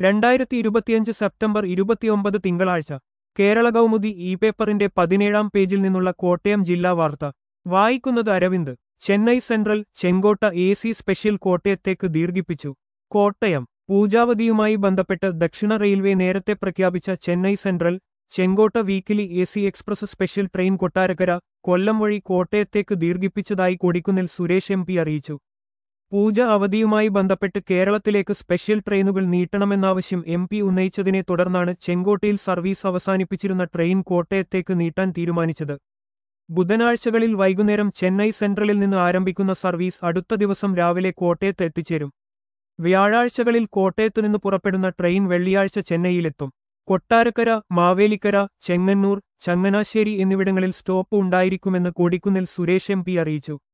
രണ്ടായിരത്തി ഇരുപത്തിയഞ്ച് സെപ്റ്റംബർ ഇരുപത്തിയൊമ്പത് തിങ്കളാഴ്ച കേരള കൗമുദി ഇ പേപ്പറിന്റെ പതിനേഴാം പേജിൽ നിന്നുള്ള കോട്ടയം ജില്ലാ വാർത്ത വായിക്കുന്നത് Aravind Chennai central Chenkottai A C special കോട്ടയത്തേക്ക് ദീർഘിപ്പിച്ചു കോട്ടയം പൂജാവതിയുമായി ബന്ധപ്പെട്ട് ദക്ഷിണ റെയിൽവേ നേരത്തെ പ്രഖ്യാപിച്ച Chennai central Chenkottai weekly A C express special train Kottarakkara Kollam വഴി കോട്ടയത്തേക്ക് ദീർഘിപ്പിച്ചതായി കൊടിക്കുന്നിൽ സുരേഷ് എം പി അറിയിച്ചു പൂജ അവധിയുമായി ബന്ധപ്പെട്ട് കേരളത്തിലേക്ക് സ്പെഷ്യൽ ട്രെയിനുകൾ നീട്ടണമെന്നാവശ്യം എം പി ഉന്നയിച്ചതിനെ തുടർന്നാണ് ചെങ്കോട്ടയിൽ സർവീസ് അവസാനിപ്പിച്ചിരുന്ന ട്രെയിൻ കോട്ടയത്തേക്ക് നീട്ടാൻ തീരുമാനിച്ചത് ബുധനാഴ്ചകളിൽ വൈകുന്നേരം ചെന്നൈ സെൻട്രലിൽ നിന്ന് ആരംഭിക്കുന്ന സർവീസ് അടുത്ത ദിവസം രാവിലെ കോട്ടയത്ത് എത്തിച്ചേരും വ്യാഴാഴ്ചകളിൽ കോട്ടയത്തുനിന്ന് പുറപ്പെടുന്ന ട്രെയിൻ വെള്ളിയാഴ്ച ചെന്നൈയിലെത്തും കൊട്ടാരക്കര മാവേലിക്കര ചെങ്ങന്നൂർ ചങ്ങനാശ്ശേരി എന്നിവിടങ്ങളിൽ സ്റ്റോപ്പ് ഉണ്ടായിരിക്കുമെന്ന് കൊടിക്കുന്നിൽ സുരേഷ് എം പി അറിയിച്ചു